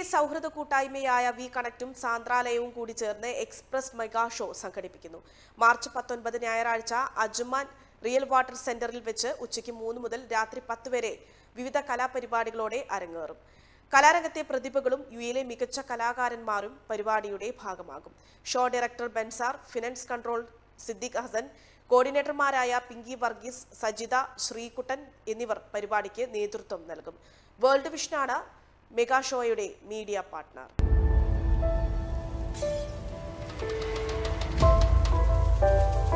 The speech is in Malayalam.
സൗഹൃദ കൂട്ടായ്മയായ വി കണക്റ്റും സാന്ദ്രാലയവും കൂടി ചേർന്ന് എക്സ്പ്രസ് മെഗാ ഷോ സംഘടിപ്പിക്കുന്നു മാർച്ച് പത്തൊൻപത് ഞായറാഴ്ച അജുമാൻ റിയൽ വാട്ടർ സെന്ററിൽ വെച്ച് ഉച്ചയ്ക്ക് മൂന്ന് മുതൽ രാത്രി പത്ത് വരെ വിവിധ കലാപരിപാടികളോടെ അരങ്ങേറും കലാരംഗത്തെ പ്രതിഭകളും യു എയിലെ മികച്ച കലാകാരന്മാരും പരിപാടിയുടെ ഭാഗമാകും show director Bensar finance control Siddique Hassan കോർഡിനേറ്റർമാരായ പിങ്കി വർഗീസ് സജിത ശ്രീകുട്ടൻ എന്നിവർ പരിപാടിക്ക് നേതൃത്വം നൽകും വേൾഡ് വിഷനാണ് മെഗാ ഷോയുടെ മീഡിയ പാർട്ട്ണർ